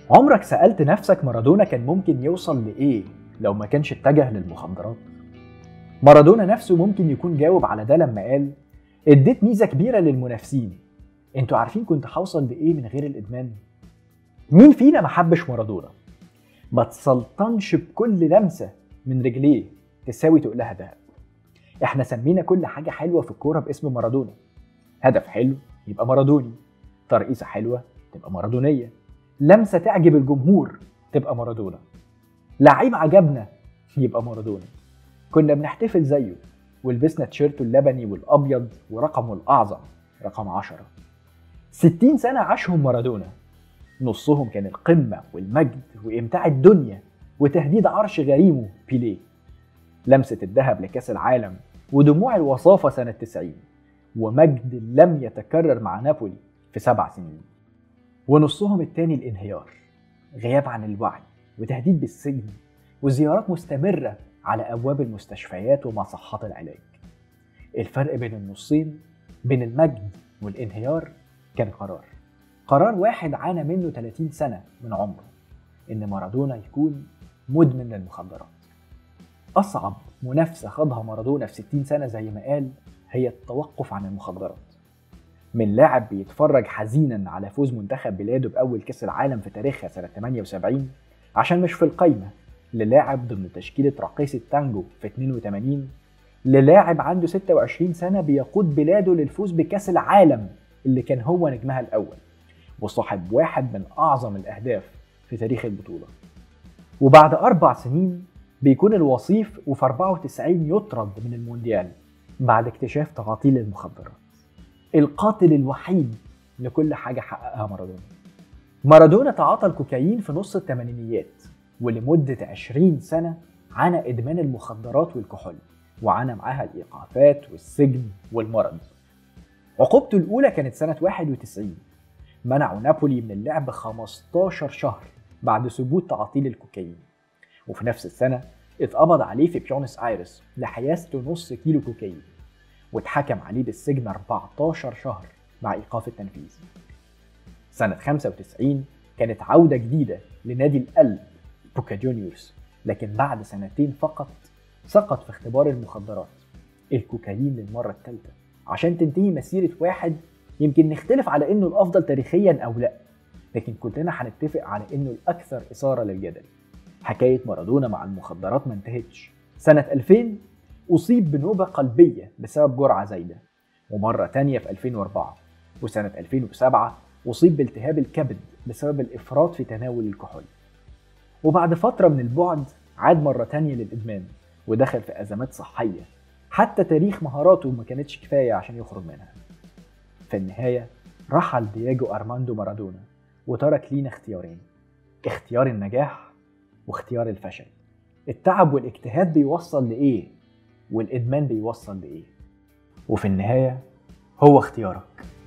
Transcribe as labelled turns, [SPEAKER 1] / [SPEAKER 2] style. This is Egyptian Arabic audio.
[SPEAKER 1] عمرك سألت نفسك مارادونا كان ممكن يوصل لإيه لو ما كانش اتجه للمخدرات؟ مارادونا نفسه ممكن يكون جاوب على ده لما قال اديت ميزة كبيرة للمنافسين انتوا عارفين كنت هوصل لإيه من غير الإدمان؟ مين فينا ما حبش مارادونا؟ ما تسلطنش بكل لمسة من رجليه تساوي تقلها دهب احنا سمينا كل حاجة حلوة في الكورة باسم مارادونا هدف حلو يبقى مارادوني ترقيصة حلوة تبقى مارادونية لمسة تعجب الجمهور تبقى مارادونا لعيب عجبنا يبقى مارادونا كنا بنحتفل زيه ولبسنا تيشيرته اللبني والأبيض ورقمه الأعظم رقم عشرة ستين سنة عاشهم مارادونا نصهم كان القمة والمجد وإمتاع الدنيا وتهديد عرش غريمه بيليه لمسة الذهب لكأس العالم ودموع الوصافة سنة 90 ومجد لم يتكرر مع نابولي في سبع سنين ونصهم التاني الانهيار غياب عن الوعي وتهديد بالسجن وزيارات مستمرة على أبواب المستشفيات ومصحات العلاج الفرق بين النصين بين المجد والانهيار كان قرار قرار واحد عانى منه 30 سنة من عمره إن مارادونا يكون مدمن للمخدرات أصعب منافسة خاضها مارادونا في 60 سنة زي ما قال هي التوقف عن المخدرات من لاعب بيتفرج حزينا على فوز منتخب بلاده بأول كأس العالم في تاريخها سنة 78 عشان مش في القايمة للاعب ضمن تشكيلة راقصة تانجو في 82 للاعب عنده 26 سنة بيقود بلاده للفوز بكأس العالم اللي كان هو نجمها الأول وصاحب واحد من أعظم الأهداف في تاريخ البطولة وبعد أربع سنين بيكون الوصيف وفي 94 يطرد من المونديال بعد اكتشاف تعاطيل المخدرات القاتل الوحيد لكل حاجة حققها مارادونا مارادونا تعاطى الكوكايين في نص الثمانينيات ولمدة 20 سنة عانى إدمان المخدرات والكحول وعانى معاها الإيقافات والسجن والمرض عقوبته الأولى كانت سنة 91 منعوا نابولي من اللعب 15 شهر بعد ثبوت تعاطيل الكوكايين وفي نفس السنة اتقبض عليه في بيونس ايرس لحيازته نص كيلو كوكايين واتحكم عليه بالسجن 14 شهر مع ايقاف التنفيذ سنة 95 كانت عودة جديدة لنادي القلب بوكا جونيورز لكن بعد سنتين فقط سقط في اختبار المخدرات الكوكايين للمرة الثالثة عشان تنتهي مسيرة واحد يمكن نختلف على انه الافضل تاريخيا او لا لكن كلنا هنتفق على انه الاكثر اثارة للجدل حكاية مارادونا مع المخدرات ما انتهتش سنة 2000 أصيب بنوبة قلبية بسبب جرعة زايدة ومرة تانية في 2004 وسنة 2007 أصيب بالتهاب الكبد بسبب الإفراط في تناول الكحول وبعد فترة من البعد عاد مرة تانية للإدمان ودخل في أزمات صحية حتى تاريخ مهاراته ما كانتش كفاية عشان يخرج منها في النهاية رحل دياجو أرماندو مارادونا وترك لينا اختيارين اختيار النجاح واختيار الفشل التعب والاجتهاد بيوصل لإيه والإدمان بيوصل لإيه وفي النهاية هو اختيارك